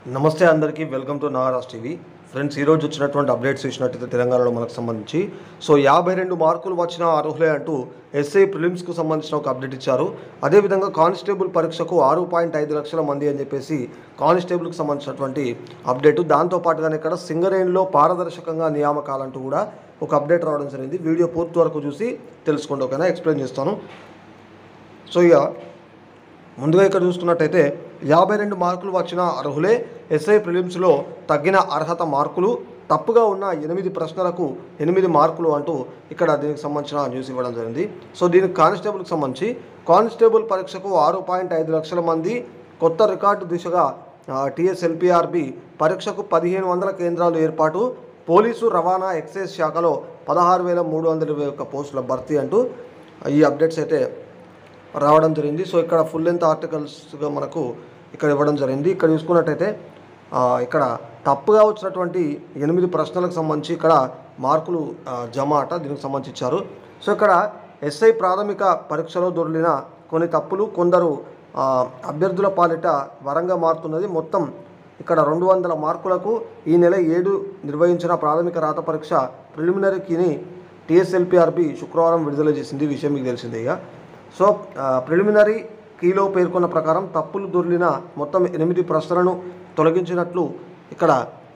నమస్తే అందరికీ welcome to Nagaraj TV friends ఈరోజు వచ్చినటువంటి అప్డేట్స్ ఇచ్చినట్టయితే తెలంగాణలో మనకు సంబంధించి సో యాభై రెండు మార్కులు వచ్చిన అర్హులే అంటూ ఎస్ఐ ప్రిలిమ్స్కు సంబంధించిన ఒక అప్డేట్ ఇచ్చారు అదేవిధంగా కానిస్టేబుల్ పరీక్షకు ఆరు పాయింట్ ఐదు లక్షల మంది అని చెప్పేసి కానిస్టేబుల్కి సంబంధించినటువంటి అప్డేట్ దాంతోపాటుగానే ఇక్కడ సింగరేణిలో పారదర్శకంగా నియామకాలంటూ కూడా ఒక అప్డేట్ రావడం జరిగింది వీడియో పూర్తి వరకు చూసి తెలుసుకోండి ఓకేనా ఎక్స్ప్లెయిన్ చేస్తాను సో ఇక ముందుగా ఇక్కడ చూసుకున్నట్టయితే యాభై రెండు మార్కులు వచ్చిన అర్హులే ఎస్ఐ ప్రిలిమ్స్లో తగ్గిన అర్హత మార్కులు తప్పుగా ఉన్న ఎనిమిది ప్రశ్నలకు ఎనిమిది మార్కులు అంటూ ఇక్కడ దీనికి సంబంధించిన న్యూస్ ఇవ్వడం జరిగింది సో దీనికి కానిస్టేబుల్కి సంబంధించి కానిస్టేబుల్ పరీక్షకు ఆరు పాయింట్ ఐదు లక్షల మంది కొత్త రికార్డు దిశగా టీఎస్ఎల్పిఆర్బి పరీక్షకు పదిహేను వందల కేంద్రాలు ఏర్పాటు పోలీసు రవాణా ఎక్సైజ్ శాఖలో పదహారు వేల మూడు వందల ఇరవై ఒక్క పోస్టుల భర్తీ అంటూ ఈ అప్డేట్స్ అయితే రావడం జరిగింది సో ఇక్కడ ఫుల్ లెంత్ ఆర్టికల్స్గా మనకు ఇక్కడ ఇవ్వడం జరిగింది ఇక్కడ చూసుకున్నట్టయితే ఆ, ఇక్కడ తప్పుగా వచ్చినటువంటి ఎనిమిది ప్రశ్నలకు సంబంధించి ఇక్కడ మార్కులు ఆ, జమ అట దీనికి సంబంధించి ఇచ్చారు సో ఇక్కడ ఎస్ఐ ప్రాథమిక పరీక్షలో దొరికిన కొన్ని తప్పులు కొందరు ఆ, అభ్యర్థుల పాలిట వరంగా మారుతున్నది మొత్తం ఇక్కడ రెండు వందల మార్కులకు ఈ నెల ఏడు నిర్వహించిన ప్రాథమిక రాత పరీక్ష ప్రిలిమినరీ కీని టీఎస్ఎల్పిఆర్బి శుక్రవారం విడుదల చేసింది ఈ విషయం మీకు తెలిసిందే ఇక సో ప్రిలిమినరీ కీలో పేర్కొన్న ప్రకారం తప్పులు దొర్లిన మొత్తం ఎనిమిది ప్రశ్నలను తొలగించినట్లు ఇక్కడ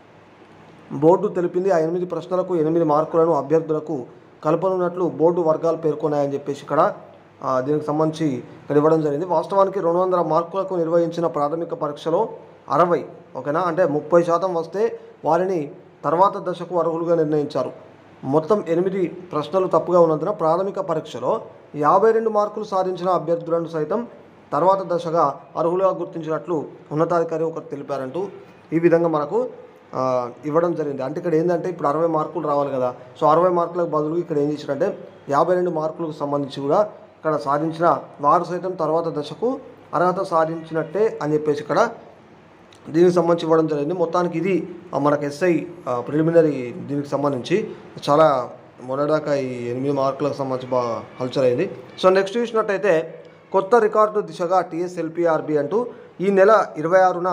బోర్డు తెలిపింది ఆ ఎనిమిది ప్రశ్నలకు ఎనిమిది మార్కులను అభ్యర్థులకు కలపనున్నట్లు బోర్డు వర్గాలు పేర్కొన్నాయని చెప్పేసి ఇక్కడ ఆ, దీనికి సంబంధించి ఇక్కడ ఇవ్వడం జరిగింది వాస్తవానికి రెండు వందల మార్కులకు నిర్వహించిన ప్రాథమిక పరీక్షలో అరవై ఓకేనా అంటే ముప్పై శాతం వస్తే వారిని తర్వాత దశకు అర్హులుగా నిర్ణయించారు మొత్తం ఎనిమిది ప్రశ్నలు తప్పుగా ఉన్నందున ప్రాథమిక పరీక్షలో యాభై రెండు మార్కులు సాధించిన అభ్యర్థులను సైతం తర్వాత దశగా అర్హులుగా గుర్తించినట్లు ఉన్నతాధికారి ఒకరు తెలిపారంటూ ఈ విధంగా మనకు ఆ, ఇవ్వడం జరిగింది అంటే ఇక్కడ ఏంటంటే ఇప్పుడు అరవై మార్కులు రావాలి కదా సో అరవై మార్కులకు బదులు ఇక్కడ ఏం చేశారంటే యాభై రెండు మార్కులకు సంబంధించి కూడా ఇక్కడ సాధించిన వారు సైతం తర్వాత దశకు అర్హత సాధించినట్టే అని చెప్పేసి ఇక్కడ దీనికి సంబంధించి ఇవ్వడం జరిగింది మొత్తానికి ఇది ఆ, మనకు ఎస్ఐ ప్రిలిమినరీ దీనికి సంబంధించి చాలా మొన్నదాకా ఈ ఎనిమిది మార్కులకు సంబంధించి బాగా హల్చల్ అయింది సో నెక్స్ట్ చూసినట్టయితే కొత్త రికార్డు దిశగా టీఎస్ఎల్పిఆర్బి అంటూ ఈ నెల ఇరవై ఆరున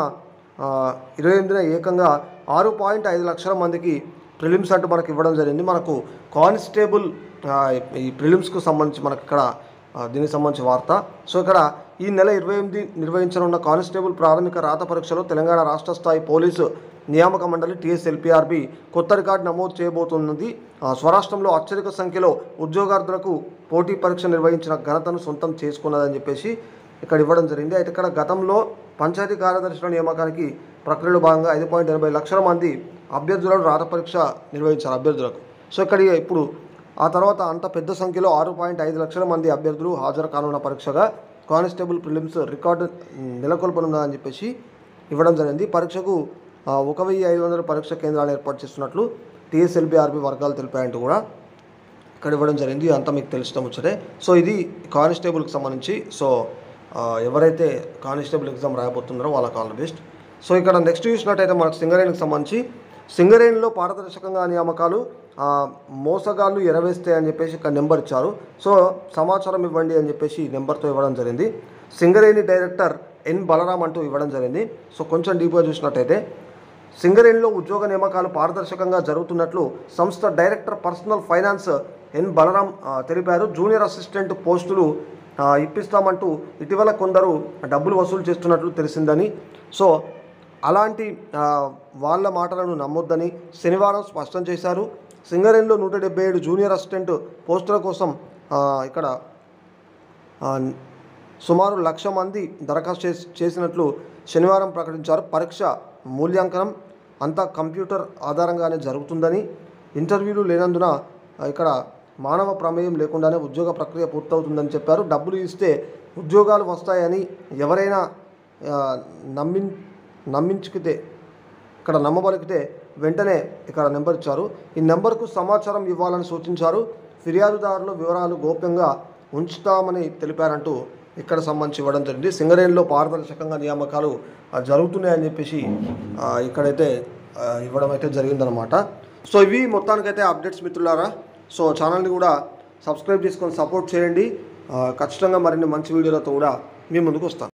ఇరవై ఎనిమిదిన ఏకంగా ఆరు పాయింట్ ఐదు లక్షల మందికి ప్రిలిమ్స్ అంటూ మనకి ఇవ్వడం జరిగింది మనకు కానిస్టేబుల్ ఆ, ఈ ప్రిలిమ్స్కు సంబంధించి మనకి ఇక్కడ ఆ, దీనికి సంబంధించి వార్త సో ఇక్కడ ఈ నెల ఇరవై ఎనిమిది నిర్వహించనున్న కానిస్టేబుల్ ప్రాథమిక రాత పరీక్షలో తెలంగాణ రాష్ట్ర స్థాయి పోలీసు నియామక మండలి టీఎస్ఎల్పిఆర్బి కొత్త రికార్డు నమోదు చేయబోతున్నది ఆ, స్వరాష్ట్రంలో అత్యధిక సంఖ్యలో ఉద్యోగార్థులకు పోటీ పరీక్ష నిర్వహించిన ఘనతను సొంతం చేసుకున్నదని చెప్పేసి ఇక్కడ ఇవ్వడం జరిగింది అయితే ఇక్కడ గతంలో పంచాయతీ కార్యదర్శుల నియామకానికి ప్రక్రియలో భాగంగా ఐదు పాయింట్ ఎనభై లక్షల మంది అభ్యర్థులను రాత పరీక్ష నిర్వహించారు అభ్యర్థులకు సో ఇక్కడ ఇప్పుడు ఆ తర్వాత అంత పెద్ద సంఖ్యలో ఆరు పాయింట్ ఐదు లక్షల మంది అభ్యర్థులు హాజరు కానున్న పరీక్షగా కానిస్టేబుల్ ప్రిలిమ్స్ రికార్డు నెలకొల్పనుందని చెప్పేసి ఇవ్వడం జరిగింది పరీక్షకు ఆ, ఒక వెయ్యి ఐదు వందల పరీక్ష కేంద్రాలు ఏర్పాటు చేస్తున్నట్లు టీఎస్ఎల్బిఆర్బి వర్గాలు తెలిపాయంటూ కూడా ఇక్కడ ఇవ్వడం జరిగింది అంతా మీకు తెలిసిన ముచ్చటే సో ఇది కానిస్టేబుల్కి సంబంధించి సో ఆ, ఎవరైతే కానిస్టేబుల్ ఎగ్జామ్ రాయబోతున్నారో వాళ్ళకి ఆల్ ది బెస్ట్ సో ఇక్కడ నెక్స్ట్ చూసినట్టయితే మనకు సింగరేణికి సంబంధించి సింగరేణిలో పారదర్శకంగా నియామకాలు ఆ, మోసగాళ్ళు ఎరవేస్తే అని చెప్పేసి ఇక్కడ నెంబర్ ఇచ్చారు సో సమాచారం ఇవ్వండి అని చెప్పేసి నెంబర్తో ఇవ్వడం జరిగింది సింగరేణి డైరెక్టర్ ఎన్ బలరాం అంటూ ఇవ్వడం జరిగింది సో కొంచెం డీప్గా చూసినట్టయితే సింగరేణిలో ఉద్యోగ నియామకాలు పారదర్శకంగా జరుగుతున్నట్లు సంస్థ director personnel finance N Balaram ఆ, తెలిపారు జూనియర్ అసిస్టెంట్ పోస్టులు ఆ, ఇప్పిస్తామంటూ ఇటీవల కొందరు డబ్బులు వసూలు చేస్తున్నట్లు తెలిసిందని సో అలాంటి ఆ, వాళ్ళ మాటలను నమ్మొద్దని శనివారం స్పష్టం చేశారు సింగరేణిలో నూట డెబ్బై ఏడు జూనియర్ అసిస్టెంట్ పోస్టుల కోసం ఆ, ఇక్కడ ఆ, సుమారు లక్ష మంది దరఖాస్తు చేసి చేసినట్లు శనివారం ప్రకటించారు పరీక్ష మూల్యాంకనం అంతా కంప్యూటర్ ఆధారంగానే జరుగుతుందని ఇంటర్వ్యూలు లేనందున ఆ, ఇక్కడ మానవ ప్రమేయం లేకుండానే ఉద్యోగ ప్రక్రియ పూర్తవుతుందని చెప్పారు డబ్బులు ఇస్తే ఉద్యోగాలు వస్తాయని ఎవరైనా ఆ, నమ్మి నమ్మించుకితే ఇక్కడ నమ్మబలికితే వెంటనే ఇక్కడ నెంబర్ ఇచ్చారు ఈ నెంబర్కు సమాచారం ఇవ్వాలని సూచించారు ఫిర్యాదుదారుల వివరాలు గోప్యంగా ఉంచుతామని తెలిపారంటూ ఇక్కడ సంబంధించి ఇవ్వడం జరిగింది సింగరేణిలో పారదర్శకంగా నియామకాలు ఆ, జరుగుతున్నాయని చెప్పేసి ఆ, ఇక్కడైతే ఆ, ఇవ్వడం అయితే జరిగిందనమాట సో ఇవి మొత్తానికైతే అప్డేట్స్ మిత్రులారా సో ఛానల్ని కూడా సబ్స్క్రైబ్ చేసుకొని సపోర్ట్ చేయండి ఆ, ఖచ్చితంగా మరిన్ని మంచి వీడియోలతో కూడా మీ ముందుకు వస్తాను